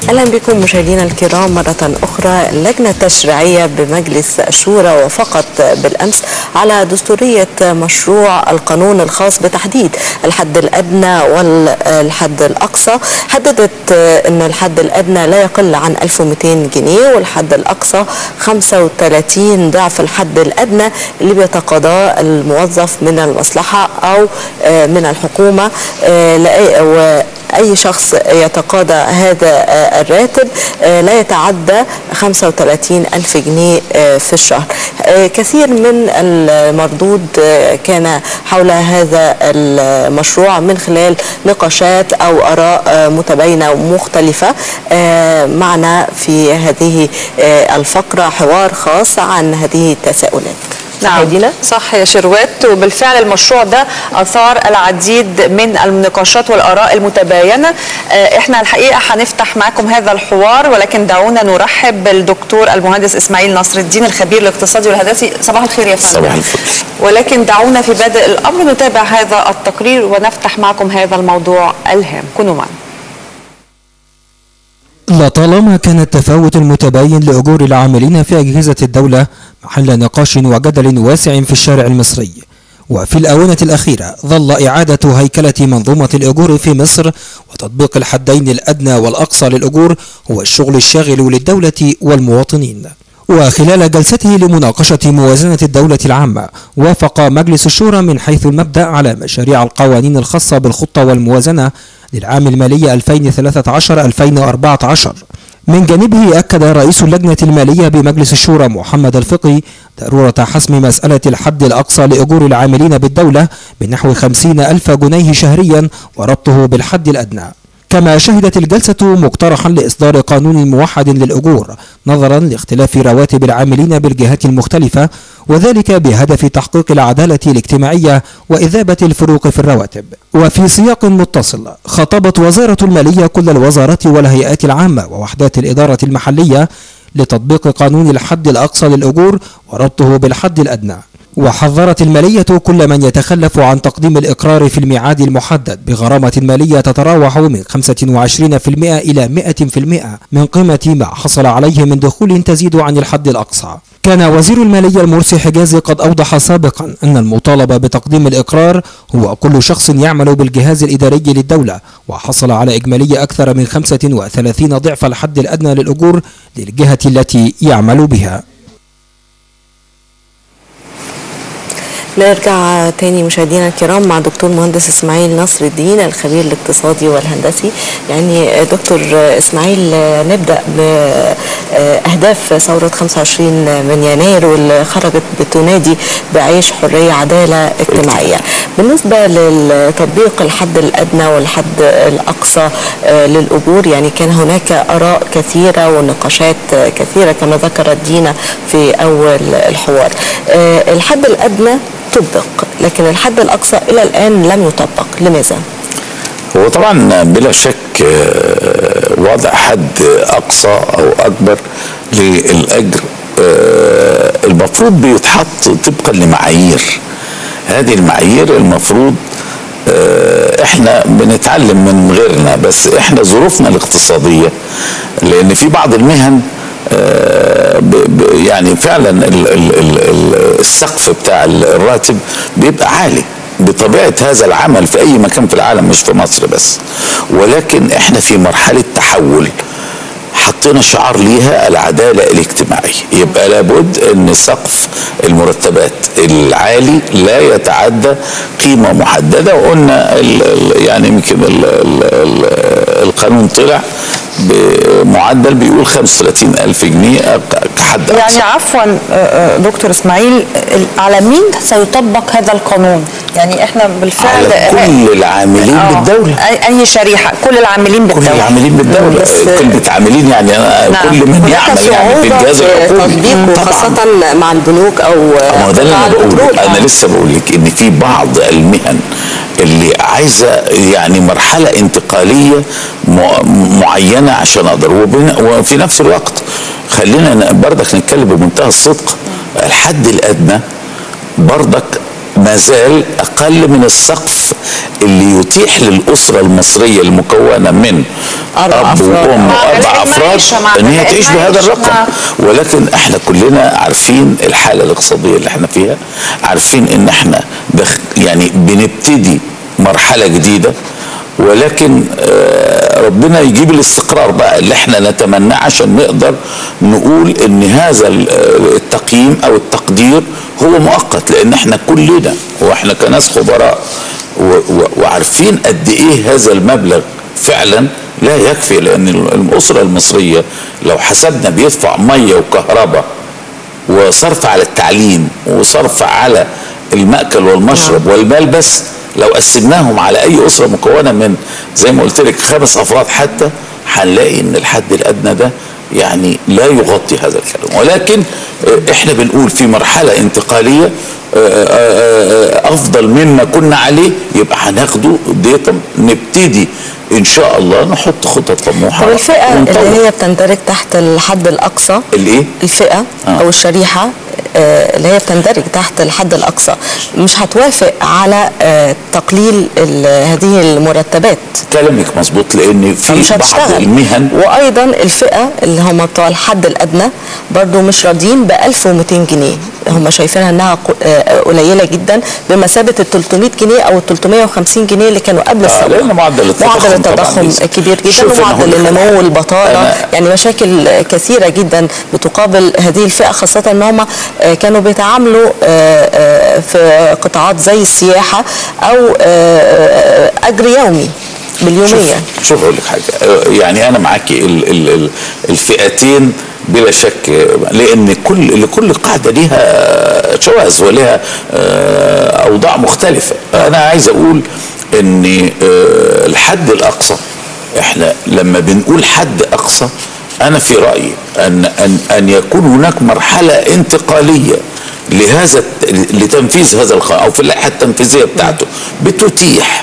اهلا بكم مشاهدينا الكرام مره اخرى اللجنه التشريعيه بمجلس الشورى وافقت بالامس على دستوريه مشروع القانون الخاص بتحديد الحد الادنى والحد الاقصى حددت ان الحد الادنى لا يقل عن 1200 جنيه والحد الاقصى 35 ضعف الحد الادنى اللي بيتقاضاه الموظف من المصلحه او من الحكومه اي شخص يتقاضى هذا الراتب لا يتعدى 35 ألف جنيه في الشهر كثير من المردود كان حول هذا المشروع من خلال نقاشات أو آراء متباينة ومختلفة معنا في هذه الفقرة حوار خاص عن هذه التساؤلات نعم دينا؟ صح يا شروات وبالفعل المشروع ده اثار العديد من النقاشات والاراء المتباينه احنا الحقيقه هنفتح معكم هذا الحوار ولكن دعونا نرحب بالدكتور المهندس اسماعيل نصر الدين الخبير الاقتصادي والهندسي صباح الخير يا فندم صباح الفل ولكن دعونا في بادئ الامر نتابع هذا التقرير ونفتح معكم هذا الموضوع الهام كونوا معنا لطالما كان التفاوت المتباين لأجور العاملين في أجهزة الدولة محل نقاش وجدل واسع في الشارع المصري وفي الآونة الأخيرة ظل إعادة هيكلة منظومة الأجور في مصر وتطبيق الحدين الأدنى والأقصى للأجور هو الشغل الشاغل للدولة والمواطنين وخلال جلسته لمناقشة موازنة الدولة العامة وافق مجلس الشورى من حيث المبدأ على مشاريع القوانين الخاصة بالخطة والموازنة للعام المالي 2013-2014 من جانبه أكد رئيس اللجنة المالية بمجلس الشورى محمد الفقي ضرورة حسم مسألة الحد الأقصى لأجور العاملين بالدولة بنحو 50 ألف جنيه شهريا وربطه بالحد الأدنى كما شهدت الجلسة مقترحا لإصدار قانون موحد للأجور نظرا لاختلاف رواتب العاملين بالجهات المختلفة وذلك بهدف تحقيق العدالة الاجتماعية وإذابة الفروق في الرواتب وفي سياق متصل خطبت وزارة المالية كل الوزارات والهيئات العامة ووحدات الإدارة المحلية لتطبيق قانون الحد الأقصى للأجور وربطه بالحد الأدنى وحذرت المالية كل من يتخلف عن تقديم الإقرار في الميعاد المحدد بغرامة مالية تتراوح من 25% إلى 100% من قيمة ما حصل عليه من دخول تزيد عن الحد الأقصى كان وزير المالية المرسي حجازي قد أوضح سابقا أن المطالب بتقديم الإقرار هو كل شخص يعمل بالجهاز الإداري للدولة وحصل على إجمالية أكثر من 35 ضعف الحد الأدنى للأجور للجهة التي يعمل بها نرجع تاني مشاهدينا الكرام مع دكتور مهندس اسماعيل نصر الدين الخبير الاقتصادي والهندسي يعني دكتور اسماعيل نبدا باهداف ثوره 25 من يناير واللي خرجت بتنادي بعيش حريه عداله اجتماعيه بالنسبه لتطبيق الحد الادنى والحد الاقصى للاجور يعني كان هناك اراء كثيره ونقاشات كثيره كما ذكرت دينا في اول الحوار الحد الادنى طبق لكن الحد الأقصى إلى الآن لم يطبق لماذا؟ هو طبعا بلا شك وضع حد أقصى أو أكبر للأجر المفروض بيتحط طبقا لمعايير هذه المعايير المفروض احنا بنتعلم من غيرنا بس احنا ظروفنا الاقتصادية لان في بعض المهن يعني فعلا ال ال ال السقف بتاع الراتب بيبقى عالي بطبيعه هذا العمل في اي مكان في العالم مش في مصر بس ولكن احنا في مرحله تحول حطينا شعار ليها العداله الاجتماعيه يبقى لابد ان سقف المرتبات العالي لا يتعدى قيمه محدده وقلنا ال ال يعني يمكن القانون طلع بمعدل بيقول 35 ألف جنيه كحد يعني أقصى. عفوا دكتور إسماعيل على مين سيطبق هذا القانون؟ يعني احنا بالفعل على كل العاملين آه بالدولة أي شريحة كل العاملين بالدولة كل العاملين بالدولة كلمة عاملين يعني نعم. كل من يعمل يعني في الجهاز الحكومي خاصة مع البنوك أو ما ده اللي أنا بقوله أنا لسه بقول لك إن في بعض المهن اللي عايزه يعني مرحله انتقاليه معينه عشان اقدر وفي نفس الوقت خلينا بردك نتكلم بمنتهى الصدق الحد الادنى بردك ما زال اقل من السقف اللي يتيح للاسره المصريه المكونه من أربع اب أفراد. وام مع واربع غلاء افراد المعيشة، مع ان هي غلاء تعيش بهذا المعيشة، الرقم مع- ولكن احنا كلنا عارفين الحاله الاقتصاديه اللي احنا فيها عارفين ان احنا دخ يعني بنبتدي مرحله جديده ولكن آه، ربنا يجيب الاستقرار بقى اللي احنا نتمناه عشان نقدر نقول ان هذا ال- آه، التقييم او التقدير هو مؤقت لان احنا كلنا واحنا كناس خبراء و- و- وعارفين قد ايه هذا المبلغ فعلا لا يكفي لان الاسره المصريه لو حسبنا بيدفع ميه وكهرباء وصرف على التعليم وصرف على المأكل والمشرب والملبس لو قسمناهم على اي اسره مكونه من زي ما قلت لك خمس افراد حتى هنلاقي ان الحد الادنى ده يعني لا يغطي هذا الكلام ولكن آه، احنا بنقول في مرحله انتقاليه آه، آه، آه، افضل مما كنا عليه يبقى هناخده ديتا نبتدي ان شاء الله نحط خطط طموحه طب الفئة ونطور. اللي هي بتندرج تحت الحد الأقصى الايه؟ الفئة آه. أو الشريحة آه، اللي هي بتندرج تحت الحد الأقصى مش هتوافق على آه، تقليل ال- هذه المرتبات كلامك مظبوط لان في فمش بعض هتشتغل المهن وايضا الفئه اللي هم بتوع الحد الادنى برضو مش راضيين ب 1200 جنيه هم شايفينها انها ق- آه، قليله جدا بمثابه ال 300 جنيه او ال 350 جنيه اللي كانوا قبل آه، الثوره لأن معدل التضخم معدل طبعاً التضخم بيزيد. كبير جدا شوف أنا ومعدل هقول لك على النمو حاجة. والبطاله أنا- يعني مشاكل كثيره جدا بتقابل هذه الفئه خاصه ان هم آه، كانوا بيتعاملوا آه، آه، في قطاعات زي السياحه او آه، آه، اجر يومي باليوميه شوف, شوف اقول لك حاجه آه، يعني انا معاكي ال ال ال الفئتين بلا شك آه، لان كل لكل قاعده ليها شواذ ولها آه، اوضاع مختلفه انا عايز اقول ان آه، الحد الاقصى احنا لما بنقول حد اقصى انا في رايي ان ان ان يكون هناك مرحله انتقاليه لهذا الت- لتنفيذ هذا القانون او في اللائحه التنفيذيه بتاعته بتتيح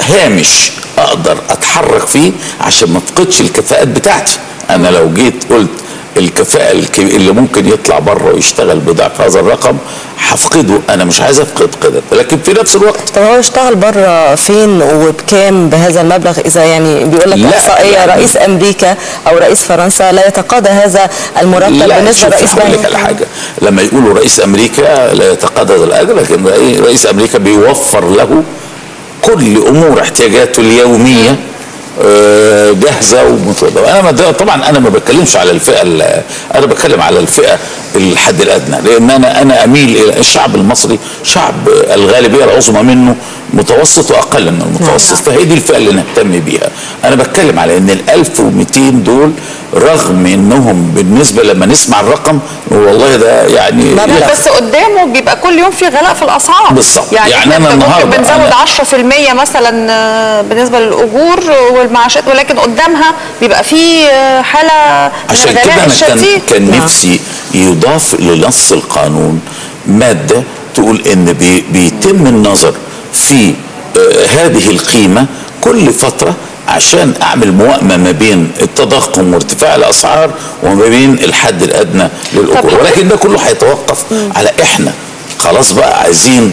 هامش اقدر اتحرك فيه عشان ما افقدش الكفاءات بتاعتي انا لو جيت قلت الكفاءة الك- اللي ممكن يطلع بره ويشتغل بضعف هذا الرقم هفقده انا مش عايز افقد كده لكن في نفس الوقت طب هو اشتغل بره فين وبكام بهذا المبلغ اذا يعني بيقول لك لا، احصائيه يعني- رئيس امريكا او رئيس فرنسا لا يتقاضى هذا المرتب لا بالنسبه شوف لرئيس هقول لك بنك على حاجه لما يقولوا رئيس امريكا لا يتقاضى الاجر لكن رئي- رئيس امريكا بيوفر له كل امور احتياجاته اليوميه آه، جاهزه ومتوضبه انا ما ده- طبعا انا ما بتكلمش على الفئه ال- انا بتكلم على الفئه الحد الادنى لان انا انا اميل الى الشعب المصري شعب الغالبيه العظمى منه متوسط واقل من المتوسط فهي دي الفئه اللي نهتم بيها انا بتكلم على ان ال 1200 دول رغم انهم بالنسبه لما نسمع الرقم نقول والله ده يعني ما لا يكفي. بس قدامه بيبقى كل يوم في غلاء في الاسعار بالظبط. يعني, يعني احنا أنا ممكن النهاردة بنزود أنا- 10% مثلا آه، بالنسبه للاجور والمعاشات ولكن قدامها بيبقى في آه، حاله من عشان كده الغلاء انا كان الشديد كان نعم. نفسي يضاف لنص القانون ماده تقول ان بي بيتم النظر في آه هذه القيمه كل فتره عشان اعمل موائمه ما بين التضخم وارتفاع الاسعار وما بين الحد الادنى للاجور طب ولكن ده كله هيتوقف على احنا خلاص بقى عايزين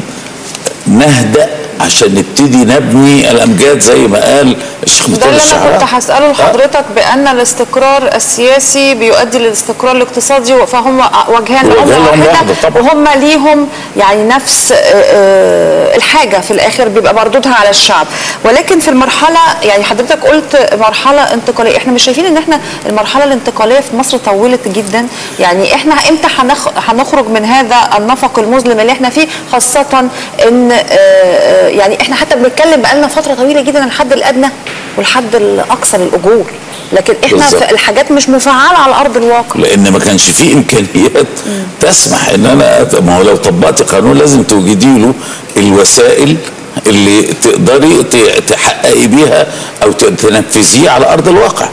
نهدأ عشان نبتدي نبني الامجاد زي ما قال الشيخ ده مطيع اللي انا الشعراء كنت هساله لحضرتك بان الاستقرار السياسي بيؤدي للاستقرار الاقتصادي فهم وجهان وجهان لأمة لأمة واحده واحدة طبعا. وهم ليهم يعني نفس آه، آه، الحاجه في الاخر بيبقى مردودها على الشعب ولكن في المرحله يعني حضرتك قلت مرحله انتقاليه احنا مش شايفين ان احنا المرحله الانتقاليه في مصر طولت جدا يعني احنا امتى هنخ- هنخرج من هذا النفق المظلم اللي احنا فيه خاصه ان آه، آه، يعني احنا حتى بنتكلم بقالنا فتره طويله جدا عن الحد الادنى والحد الاقصى للاجور لكن احنا بالظبط. في الحاجات مش مفعله على ارض الواقع لان ما كانش فيه امكانيات تسمح ان انا ما هو لو طبقت قانون لازم توجدي له الوسائل اللي تقدري ت- تحققي بيها او ت- تنفذيه على ارض الواقع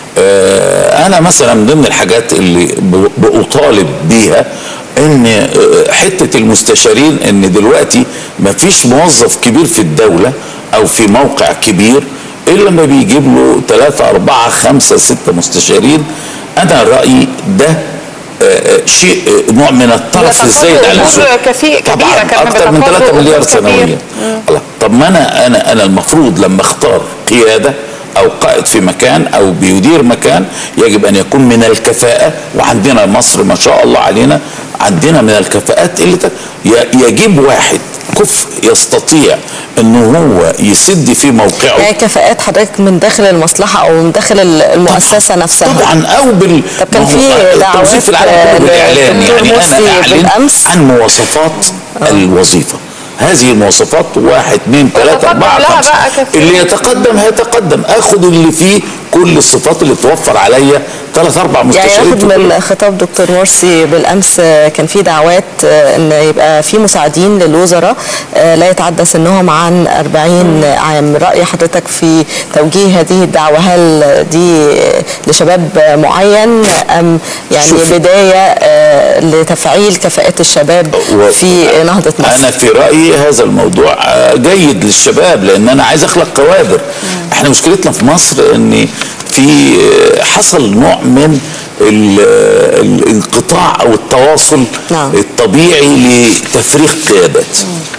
آه، انا مثلا من ضمن الحاجات اللي ب- بأطالب بيها ان آه، حته المستشارين ان دلوقتي ما فيش موظف كبير في الدوله او في موقع كبير الا لما بيجيب له ثلاثة أربعة خمسة ستة مستشارين أنا رأيي ده آه، شيء آه، نوع من الطرف بيتقاضوا الزايد على أجور الزوج كثير- كبيرة طبعا كمان اكثر من بيتقاضوا 3 مليار أجور كبيرة. سنويا الله طب ما انا انا انا المفروض لما اختار قياده او قائد في مكان او بيدير مكان يجب ان يكون من الكفاءه وعندنا مصر ما شاء الله علينا عندنا من الكفاءات اللي ت- ي- يجيب واحد كفء يستطيع انه هو يسد في موقعه يعني كفاءات حضرتك من داخل المصلحة أو من داخل المؤسسة نفسها طبعا او بال طب كان ما هو في دعوات التوظيف العالم كله بالاعلان للدكتور يعني مرسي انا اعلن بالأمس. عن مواصفات الوظيفه هذه المواصفات واحد اثنين ثلاثة ويتقدم أربعة لها خمسة بقى كثير. اللي يتقدم هيتقدم اخد اللي فيه كل الصفات اللي توفر عليا ثلاث أربع يعني مستشارين ياخد من خطاب دكتور مرسي بالامس آه، كان في دعوات آه، ان يبقى في مساعدين للوزراء آه، لا يتعدى سنهم عن 40 عام راي حضرتك في توجيه هذه الدعوه هل دي آه، لشباب معين ام يعني شوفي. بدايه آه، لتفعيل كفاءات الشباب و- في نهضه مصر انا في رايي هذا الموضوع آه، جيد للشباب لان انا عايز اخلق كوادر احنا مشكلتنا في مصر ان في آه، حصل نوع من ال- آه، الانقطاع او التواصل نعم. الطبيعي لتفريغ قيادات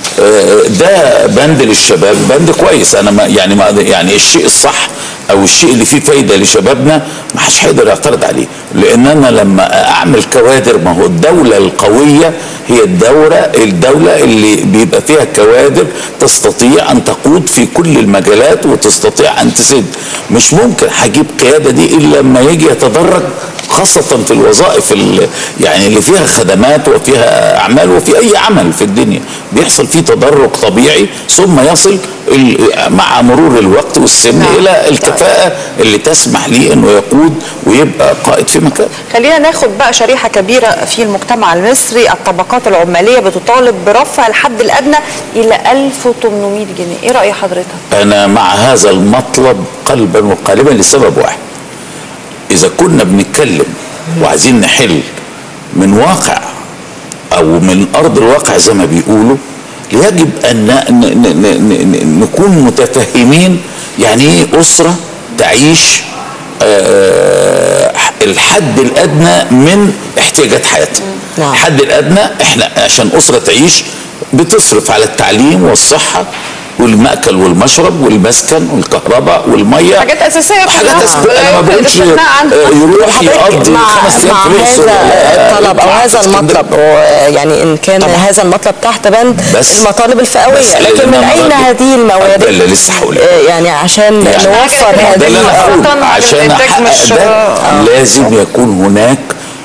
آه، ده بند للشباب بند كويس انا ما يعني ما يعني الشيء الصح او الشيء اللي فيه فايده لشبابنا ما حدش هيقدر يعترض عليه لان انا لما اعمل كوادر ما هو الدوله القويه هي الدوله الدوله اللي بيبقى فيها كوادر تستطيع ان تقود في كل المجالات وتستطيع ان تسد مش ممكن هجيب قياده دي الا لما يجي يتدرج خاصة في الوظائف ال- يعني اللي فيها خدمات وفيها أعمال وفي أي عمل في الدنيا بيحصل فيه تدرج طبيعي ثم يصل ال- مع مرور الوقت والسن نعم. إلى الكفاءة اللي تسمح ليه أنه يقود ويبقى قائد في مكان خلينا ناخد بقى شريحة كبيرة في المجتمع المصري الطبقات العمالية بتطالب برفع الحد الأدنى إلى 1800 جنيه إيه رأي حضرتك؟ أنا مع هذا المطلب قلبا وقالبا لسبب واحد إذا كنا بنتكلم وعايزين نحل من واقع أو من أرض الواقع زي ما بيقولوا يجب أن ن- ن- ن- ن- نكون متفهمين يعني إيه أسرة تعيش آه، الحد الأدنى من احتياجات حياتها نعم. الحد الأدنى إحنا عشان أسرة تعيش بتصرف على التعليم والصحة والمأكل والمشرب والمسكن والكهرباء والمية حاجات أساسية حاجات كلها. أساسية لا أنا ما يمكن بقولش الاستغناء عنها. آه، يروح حضرتك يقضي مع, خمس أيام مع في الأقصر هذا ولا الطلب او يطلع هذا في اسكندرية. المطلب هو يعني ان كان طبعا. هذا المطلب تحت بند بس- المطالب الفئويه بس لكن من لأن اين أنا هذه الموارد ده اللي لسه هقوله. آه، يعني عشان يعني نوفر ده هذه ده اللي انا خاصة هقوله مع عشان الإنتاج احقق مش- ده آه. لازم يكون هناك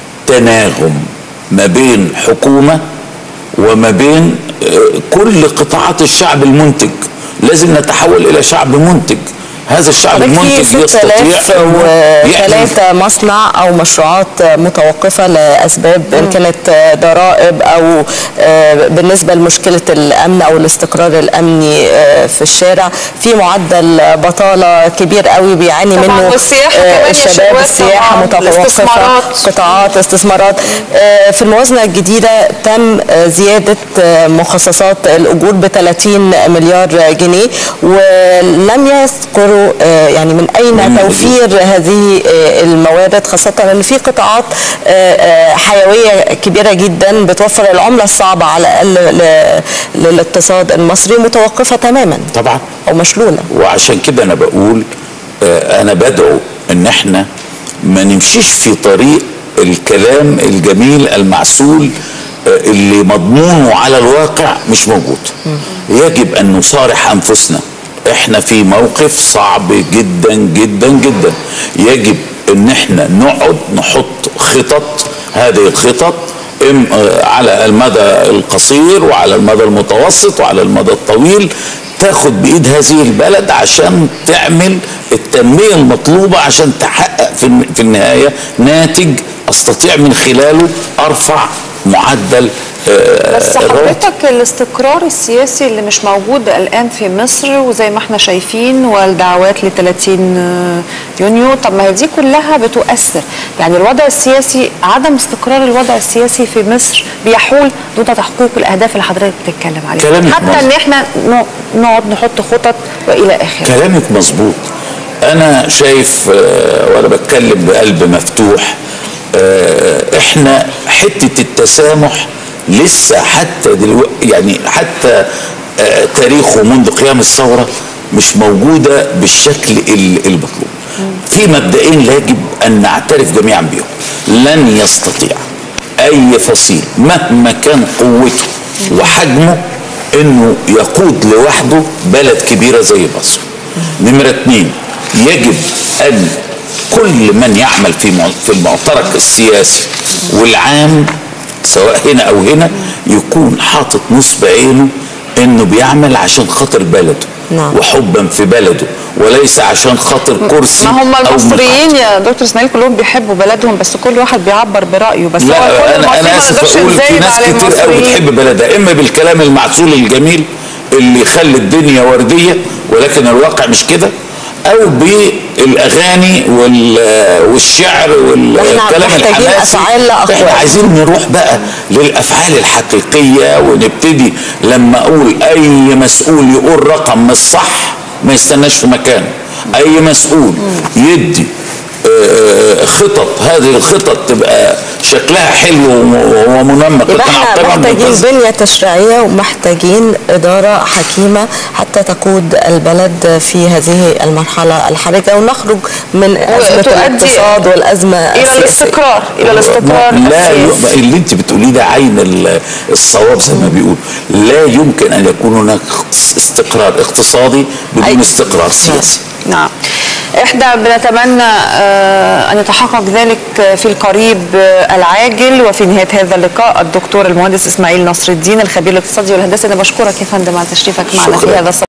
تناغم ما بين حكومه وما بين آه، كل قطاعات الشعب المنتج لازم نتحول الى شعب منتج هذا الشعب حضرتك في المنتج يستطيع 6000 إنه يعمل وثلاثة مصنع أو مشروعات متوقفة لأسباب إن كانت ضرائب أو آه، بالنسبة لمشكلة الأمن أو الاستقرار الأمني آه، في الشارع في معدل بطالة كبير قوي بيعاني طبعاً، منه والسياحة آه، كمان يا الشباب شباب السياحة طبعاً، متوقفة الاستثمارات. قطاعات استثمارات آه، في الموازنة الجديدة تم آه، زيادة آه، مخصصات الأجور ب 30 مليار جنيه ولم يذكروا آه، يعني من أين من توفير هذه آه، الموارد خاصة أن في قطاعات آه، آه، حيوية كبيرة جدا بتوفر العملة الصعبة على الأقل ل- للاقتصاد المصري متوقفة تماما طبعا أو مشلولة وعشان كده انا بقول آه، انا بدعو ان احنا ما نمشيش في طريق الكلام الجميل المعسول آه، اللي مضمونه على الواقع مش موجود يجب ان نصارح انفسنا احنا في موقف صعب جدا جدا جدا يجب ان احنا نقعد نحط خطط هذه الخطط إم- آه، على المدى القصير وعلى المدى المتوسط وعلى المدى الطويل تاخد بايد هذه البلد عشان تعمل التنميه المطلوبه عشان تحقق في الن- في النهايه ناتج استطيع من خلاله ارفع معدل آه، بس الرواتب. حضرتك الاستقرار السياسي اللي مش موجود الآن في مصر وزي ما احنا شايفين والدعوات ل 30 يونيو طب ما هي دي كلها بتؤثر يعني الوضع السياسي عدم استقرار الوضع السياسي في مصر بيحول دون تحقيق الأهداف اللي حضرتك بتتكلم عليها كلامك حتى مظبوط. ان احنا ن- نقعد نحط خطط والى اخره كلامك مظبوط انا شايف آه، وانا بتكلم بقلب مفتوح آه، احنا حته التسامح لسه حتى دلوقتي يعني حتى آه، تاريخه منذ قيام الثوره مش موجوده بالشكل ال- المطلوب. في مبدئين لا يجب ان نعترف جميعا بهم. لن يستطيع اي فصيل مهما كان قوته وحجمه انه يقود لوحده بلد كبيره زي مصر. نمره اتنين يجب ان كل من يعمل في مع- في المعترك السياسي والعام سواء هنا او هنا يكون حاطط نصب عينه انه بيعمل عشان خاطر بلده نعم. وحبا في بلده وليس عشان خاطر كرسي ما هم أو المصريين يا دكتور اسماعيل كلهم بيحبوا بلدهم بس كل واحد بيعبر برايه بس هو كل لا انا المصريين انا ما اسف نقدرش اقول في نزايد ناس على كتير قوي المصريين بتحب بلدها اما بالكلام المعسول الجميل اللي يخلي الدنيا ورديه ولكن الواقع مش كده او بالاغاني وال- والشعر والكلام محتاجين الحماسي أفعال أقوى. احنا عايزين نروح بقى للافعال الحقيقيه ونبتدي لما اقول اي مسؤول يقول رقم مش صح ما يستناش في مكانه اي مسؤول يدي آه، خطط هذه الخطط تبقى شكلها حلو ومنمق يبقى لكن احنا عبد الرحمن محتاجين بس- بنية تشريعية ومحتاجين إدارة حكيمة حتى تقود البلد في هذه المرحلة الحرجة ونخرج من أزمة وتؤدي الاقتصاد والأزمة الى السياسية الاستقرار الى الاستقرار لا السياسي. يبقى اللي انت بتقوليه ده عين ال- الصواب زي ما بيقول لا يمكن ان يكون هناك استقرار اقتصادي بدون أي- استقرار سياسي نعم احنا بنتمنى آه، ان يتحقق ذلك في القريب آه، العاجل وفي نهايه هذا اللقاء الدكتور المهندس اسماعيل نصر الدين الخبير الاقتصادي والهندسي انا بشكرك يا فندم على تشريفك معنا في شكراً. هذا الصباح